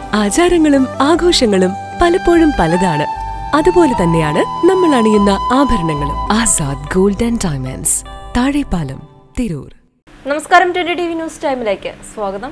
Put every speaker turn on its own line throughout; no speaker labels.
ആചാരങ്ങളും ആഘോഷങ്ങളും പലപ്പോഴും പലതാണ് അതുപോലെ തന്നെയാണ് നമ്മൾ അണിയുന്ന ആഭരണങ്ങളും Azad gold and diamonds Thazhepalam Tirur
നമസ്കാരം ട്വന്റി ടി വി ന്യൂസ് ടൈമിലേക്ക് സ്വാഗതം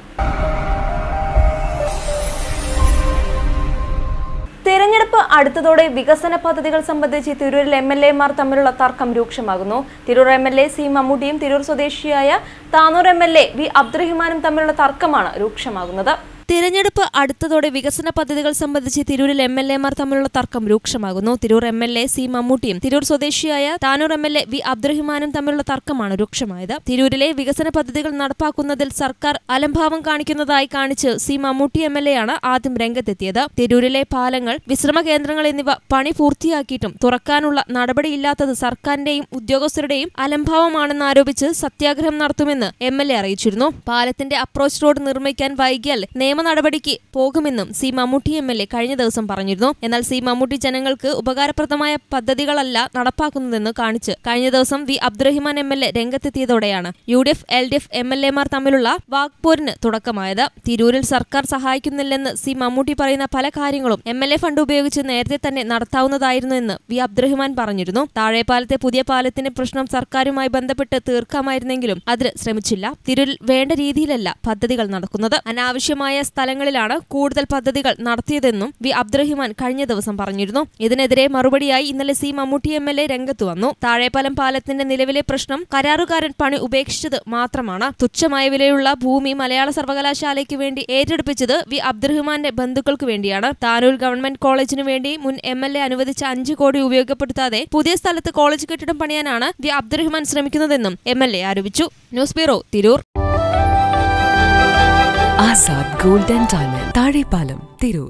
തിരഞ്ഞെടുപ്പ് അടുത്തതോടെ വികസന പദ്ധതികൾ സംബന്ധിച്ച് തിരൂരിൽ എം എൽ എമാർ തമ്മിലുള്ള തർക്കം രൂക്ഷമാകുന്നു Tirur M L A C മമ്മൂട്ടിയും തിരൂർ സ്വദേശിയായ Tanur M L A V അബ്ദുറഹിമാനും തമ്മിലുള്ള തർക്കമാണ് രൂക്ഷമാകുന്നത് തിരഞ്ഞെടുപ്പ് അടുത്തതോടെ വികസന പദ്ധതികൾ സംബന്ധിച്ച് തിരൂരിൽ എം എൽ എമാർ തമ്മിലുള്ള തർക്കം രൂക്ഷമാകുന്നു Tirur M L A C മമ്മൂട്ടിയും തിരൂർ സ്വദേശിയായ Tanur M L A V അബ്ദുറഹിമാനും തമ്മിലുള്ള തർക്കമാണ് രൂക്ഷമായത് തിരൂരിലെ വികസന പദ്ധതികൾ നടപ്പാക്കുന്നതിൽ സർക്കാർ അലംഭാവം കാണിക്കുന്നതായി കാണിച്ച് C Mammootty M L A ആണ് ആദ്യം രംഗത്തെത്തിയത് തിരൂരിലെ പാലങ്ങൾ വിശ്രമ കേന്ദ്രങ്ങൾ എന്നിവ പണി പൂർത്തിയാക്കിയിട്ടും തുറക്കാനുള്ള നടപടിയില്ലാത്തത് സർക്കാരിന്റെയും ഉദ്യോഗസ്ഥരുടെയും അലംഭാവമാണെന്ന് ആരോപിച്ച് സത്യാഗ്രഹം നടത്തുമെന്ന് എം എൽ എ അറിയിച്ചിരുന്നു പാലത്തിന്റെ അപ്രോച്ച് റോഡ് നിർമ്മിക്കാൻ വൈകിയാൽ നിയമ നടപടിക്ക് പോകുമെന്നും C Mammootty M L A കഴിഞ്ഞ ദിവസം പറഞ്ഞിരുന്നു എന്നാൽ സി മമ്മൂട്ടി ജനങ്ങൾക്ക് ഉപകാരപ്രദമായ പദ്ധതികളല്ല നടപ്പാക്കുന്നതെന്ന് കാണിച്ച് കഴിഞ്ഞ ദിവസം V Abdurahiman M L A രംഗത്തെത്തിയതോടെയാണ് U D F L D F M L എമാർ തമ്മിലുള്ള വാക്പോരിന് തുടക്കമായത് തിരൂരിൽ സർക്കാർ സഹായിക്കുന്നില്ലെന്ന് സി മമ്മൂട്ടി പറയുന്ന പല കാര്യങ്ങളും എം എൽ എ ഫണ്ട് ഉപയോഗിച്ച് നേരത്തെ തന്നെ നടത്താവുന്നതായിരുന്നു എന്ന് വി അബ്ദുറഹിമാൻ പറഞ്ഞിരുന്നു താഴെപ്പാലത്തെ പുതിയ പാലത്തിന്റെ പ്രശ്നം സർക്കാരുമായി ബന്ധപ്പെട്ട് തീർക്കാമായിരുന്നെങ്കിലും അതിന് ശ്രമിച്ചില്ല തിരൂരിൽ വേണ്ട രീതിയിലല്ല പദ്ധതികൾ നടക്കുന്നത് അനാവശ്യമായ സ്ഥലങ്ങളിലാണ് കൂടുതൽ പദ്ധതികൾ നടത്തിയതെന്നും വി അബ്ദുറഹിമാൻ കഴിഞ്ഞ ദിവസം പറഞ്ഞിരുന്നു ഇതിനെതിരെ മറുപടിയായി ഇന്നലെ C Mammootty M L A രംഗത്ത് വന്നു താഴെപ്പാലം പാലത്തിന്റെ നിലവിലെ പ്രശ്നം കരാറുകാരൻ പണി ഉപേക്ഷിച്ചത് മാത്രമാണ് തുച്ഛമായ വിലയുള്ള ഭൂമി മലയാള സർവകലാശാലയ്ക്ക് വേണ്ടി ഏറ്റെടുപ്പിച്ചത് വി അബ്ദുറഹിമാന്റെ ബന്ധുക്കൾക്ക് വേണ്ടിയാണ് താനൂർ ഗവൺമെന്റ് കോളേജിനു വേണ്ടി മുൻ എം എൽ എ അനുവദിച്ച അഞ്ചു കോടി ഉപയോഗപ്പെടുത്താതെ പുതിയ സ്ഥലത്ത് കോളേജ് കെട്ടിടം പണിയാനാണ് വി അബ്ദുറഹിമാൻ ശ്രമിക്കുന്നതെന്നും എം എൽ എ ആരോപിച്ചു news bureau Tirur
Azad gold and diamond Thazhepalam Tirur